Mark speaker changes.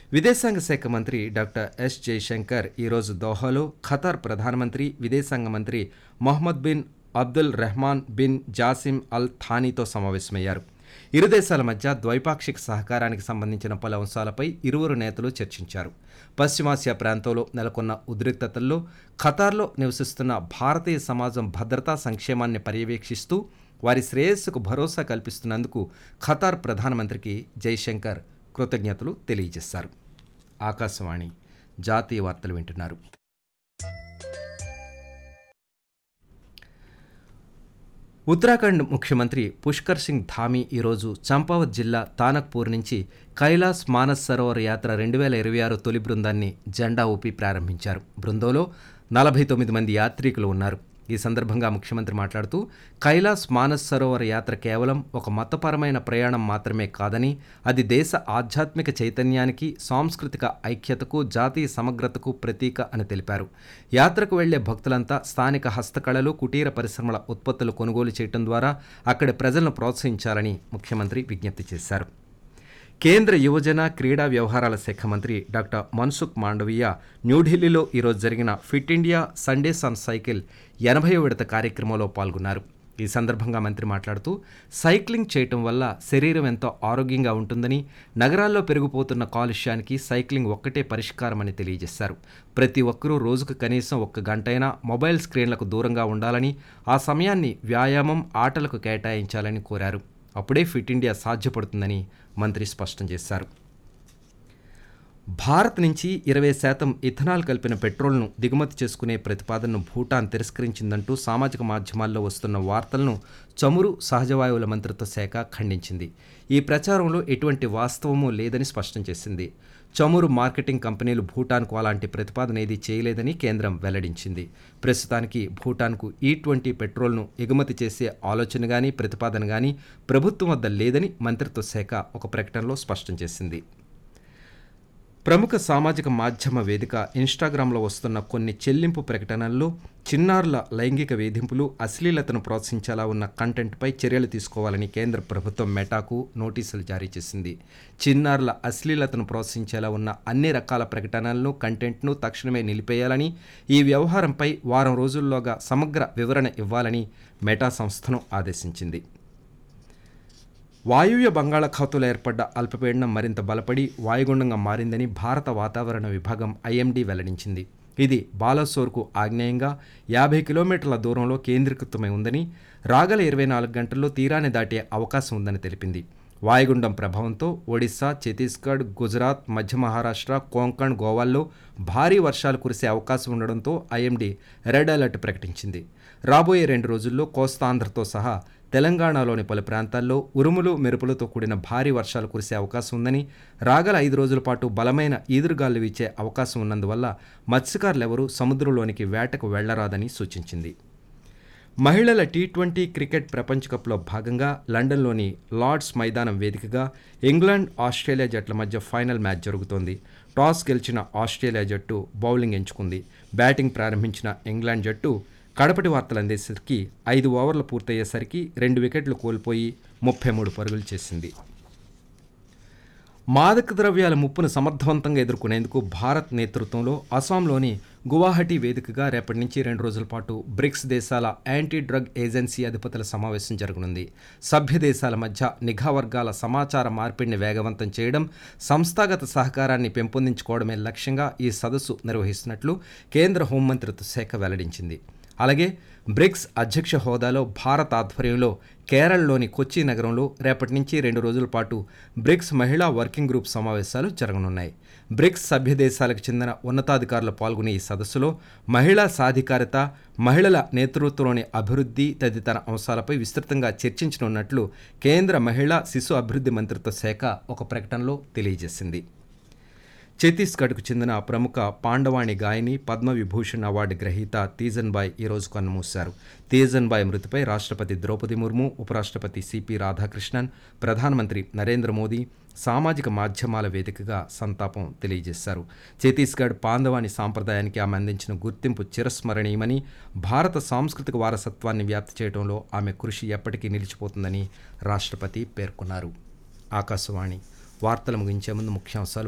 Speaker 1: విదేశాంగ శాఖ మంత్రి డాక్టర్ ఎస్ జయశంకర్ ఈరోజు దోహాలో ఖతార్ ప్రధానమంత్రి విదేశాంగ మంత్రి Mohammed bin Abdul Rahman bin Jassim Al థానీతో సమావేశమయ్యారు ఇరు దేశాల మధ్య ద్వైపాక్షిక సహకారానికి సంబంధించిన పలు అంశాలపై ఇరువురు నేతలు చర్చించారు పశ్చిమాసియా ప్రాంతంలో నెలకొన్న ఉద్రిక్తతల్లో ఖతార్లో నివసిస్తున్న భారతీయ సమాజం భద్రతా సంక్షేమాన్ని పర్యవేక్షిస్తూ వారి శ్రేయస్సుకు భరోసా కల్పిస్తున్నందుకు ఖతార్ ప్రధానమంత్రికి జైశంకర్ కృతజ్ఞతలు తెలియజేశారు ఆకాశవాణి జాతీయ వార్తలు వింటున్నారు ఉత్తరాఖండ్ ముఖ్యమంత్రి పుష్కర్ సింగ్ ధామీ ఈరోజు చంపావత్ జిల్లా తానక్పూర్ నుంచి కైలాస్ మానస్ సరోవర్ యాత్ర రెండు వేల ఇరవై ఆరు తొలి బృందాన్ని జెండా ఊపి ప్రారంభించారు బృందంలో నలభై తొమ్మిది మంది యాత్రికులు ఉన్నారు ఈ సందర్భంగా ముఖ్యమంత్రి మాట్లాడుతూ కైలాస్ మానస్ సరోవర్ యాత్ర కేవలం ఒక మతపరమైన ప్రయాణం మాత్రమే కాదని అది దేశ ఆధ్యాత్మిక చైతన్యానికి సాంస్కృతిక ఐక్యతకు జాతీయ సమగ్రతకు ప్రతీక అని తెలిపారు యాత్రకు వెళ్లే భక్తులంతా స్థానిక హస్తకళలు కుటీర పరిశ్రమల ఉత్పత్తులు కొనుగోలు చేయడం ద్వారా అక్కడి ప్రజలను ప్రోత్సహించాలని ముఖ్యమంత్రి విజ్ఞప్తి చేశారు కేంద్ర యువజన క్రీడా వ్యవహారాల శాఖ మంత్రి డాక్టర్ మన్సుఖ్ మాండవీయ న్యూఢిల్లీలో ఈరోజు జరిగిన fit India Sundays on cycle ఎనభై విడత కార్యక్రమంలో పాల్గొన్నారు ఈ సందర్భంగా మంత్రి మాట్లాడుతూ సైక్లింగ్ చేయటం వల్ల శరీరం ఎంతో ఆరోగ్యంగా ఉంటుందని నగరాల్లో పెరిగిపోతున్న కాలుష్యానికి సైక్లింగ్ ఒక్కటే పరిష్కారమని తెలియజేశారు ప్రతి ఒక్కరూ రోజుకు కనీసం ఒక్క గంటైనా మొబైల్ స్క్రీన్లకు దూరంగా ఉండాలని ఆ సమయాన్ని వ్యాయామం ఆటలకు కేటాయించాలని కోరారు అప్పుడే ఫిట్ ఇండియా సాధ్యపడుతుందని మంత్రి స్పష్టం చేశారు భారత్ నుంచి ఇరవై శాతం ఇథనాల్ కలిపిన పెట్రోల్ను దిగుమతి చేసుకునే ప్రతిపాదనను భూటాన్ తిరస్కరించిందంటూ సామాజిక మాధ్యమాల్లో వస్తున్న వార్తలను చమురు సహజవాయువుల మంత్రిత్వ శాఖ ఖండించింది ఈ ప్రచారంలో ఎటువంటి వాస్తవమూ లేదని స్పష్టం చేసింది చమురు మార్కెటింగ్ కంపెనీలు భూటాన్కు అలాంటి ప్రతిపాదన ఏది చేయలేదని కేంద్రం వెల్లడించింది ప్రస్తుతానికి భూటాన్కు ఈ ట్వంటీ పెట్రోల్ను ఎగుమతి చేసే ఆలోచన కానీ ప్రతిపాదన కానీ ప్రభుత్వం వద్ద లేదని మంత్రిత్వ శాఖ ఒక ప్రకటనలో స్పష్టం చేసింది ప్రముఖ సామాజిక మాధ్యమ వేదిక ఇన్స్టాగ్రామ్లో వస్తున్న కొన్ని చెల్లింపు ప్రకటనల్లో చిన్నారుల లైంగిక వేధింపులు అశ్లీలతను ప్రోత్సహించేలా ఉన్న కంటెంట్పై చర్యలు తీసుకోవాలని కేంద్ర ప్రభుత్వం మెటాకు నోటీసులు జారీ చేసింది చిన్నారుల అశ్లీలతను ప్రోత్సహించేలా ఉన్న అన్ని రకాల ప్రకటనలను కంటెంట్ను తక్షణమే నిలిపేయాలని ఈ వ్యవహారంపై వారం రోజుల్లోగా సమగ్ర వివరణ ఇవ్వాలని మెటా సంస్థను ఆదేశించింది వాయువ్య బంగాళాఖాతంలో ఏర్పడ్డ అల్పపీడనం మరింత బలపడి వాయుగుండంగా మారిందని భారత వాతావరణ విభాగం ఐఎండీ వెల్లడించింది ఇది బాలసోర్కు ఆగ్నేయంగా యాభై కిలోమీటర్ల దూరంలో కేంద్రీకృతమై ఉందని రాగల ఇరవై నాలుగు గంటల్లో తీరాన్ని దాటే అవకాశం ఉందని తెలిపింది వాయుగుండం ప్రభావంతో ఒడిశా ఛత్తీస్గఢ్ గుజరాత్ మధ్య మహారాష్ట్ర కోంకణ్ గోవాల్లో భారీ వర్షాలు కురిసే అవకాశం ఉండడంతో ఐఎండీ రెడ్ అలర్ట్ ప్రకటించింది రాబోయే రెండు రోజుల్లో కోస్తాంధ్రతో సహా తెలంగాణలోని పలు ప్రాంతాల్లో ఉరుములు మెరుపులతో కూడిన భారీ వర్షాలు కురిసే అవకాశం ఉందని రాగల ఐదు రోజుల పాటు బలమైన ఈదురుగాలు వీచే అవకాశం ఉన్నందువల్ల మత్స్యకారులెవరూ సముద్రంలోనికి వేటకు వెళ్లరాదని సూచించింది మహిళల టీ ట్వంటీ క్రికెట్ ప్రపంచ కప్లో భాగంగా లండన్లోని లార్డ్స్ మైదానం వేదికగా ఇంగ్లాండ్ ఆస్ట్రేలియా జట్ల మధ్య ఫైనల్ మ్యాచ్ జరుగుతోంది టాస్ గెలిచిన ఆస్ట్రేలియా జట్టు బౌలింగ్ ఎంచుకుంది బ్యాటింగ్ ప్రారంభించిన ఇంగ్లాండ్ జట్టు కడపటి వార్తలు అందేసరికి ఐదు ఓవర్లు పూర్తయ్యేసరికి రెండు వికెట్లు కోల్పోయి ముప్పై మూడు పరుగులు చేసింది మాదక ద్రవ్యాల ముప్పును సమర్థవంతంగా ఎదుర్కొనేందుకు భారత్ నేతృత్వంలో అస్సాంలోని గువాహటి వేదికగా రేపటి నుంచి రెండు రోజుల పాటు బ్రిక్స్ దేశాల యాంటీ డ్రగ్ ఏజెన్సీ అధిపతుల సమావేశం జరగనుంది సభ్య దేశాల మధ్య నిఘా వర్గాల సమాచార మార్పిడిని వేగవంతం చేయడం సంస్థాగత సహకారాన్ని పెంపొందించుకోవడమే లక్ష్యంగా ఈ సదస్సు నిర్వహిస్తున్నట్లు కేంద్ర హోంమంత్రిత్వ శాఖ వెల్లడించింది అలాగే బ్రిక్స్ అధ్యక్ష హోదాలో భారత్ ఆధ్వర్యంలో కేరళలోని కొచ్చి నగరంలో రేపటి నుంచి రెండు రోజుల పాటు బ్రిక్స్ మహిళా వర్కింగ్ గ్రూప్ సమావేశాలు జరగనున్నాయి బ్రిక్స్ సభ్య దేశాలకు చెందిన ఉన్నతాధికారులు పాల్గొనే ఈ సదస్సులో మహిళా సాధికారత మహిళల నేతృత్వంలోని అభివృద్ధి తదితర అంశాలపై విస్తృతంగా చర్చించనున్నట్లు కేంద్ర మహిళా శిశు అభివృద్ధి మంత్రిత్వ శాఖ ఒక ప్రకటనలో తెలియజేసింది ఛత్తీస్గఢ్కు చెందిన ప్రముఖ పాండవాణి గాయని పద్మవిభూషణ్ అవార్డు గ్రహీత తీజన్బాయ్ ఈరోజు కన్నుమూశారు తీజన్బాయ్ మృతిపై రాష్ట్రపతి ద్రౌపది ముర్ము ఉపరాష్ట్రపతి సిపి రాధాకృష్ణన్ ప్రధానమంత్రి నరేంద్ర మోదీ సామాజిక మాధ్యమాల వేదికగా సంతాపం తెలియజేశారు ఛత్తీస్గఢ్ పాందవాణి సాంప్రదాయానికి ఆమె అందించిన గుర్తింపు చిరస్మరణీయమని భారత సాంస్కృతిక వారసత్వాన్ని వ్యాప్తి చేయడంలో ఆమె కృషి ఎప్పటికీ నిలిచిపోతుందని రాష్ట్రపతి పేర్కొన్నారు ఆకాశవాణి వార్తలు ముగించే ముందు ముఖ్యాంశాలు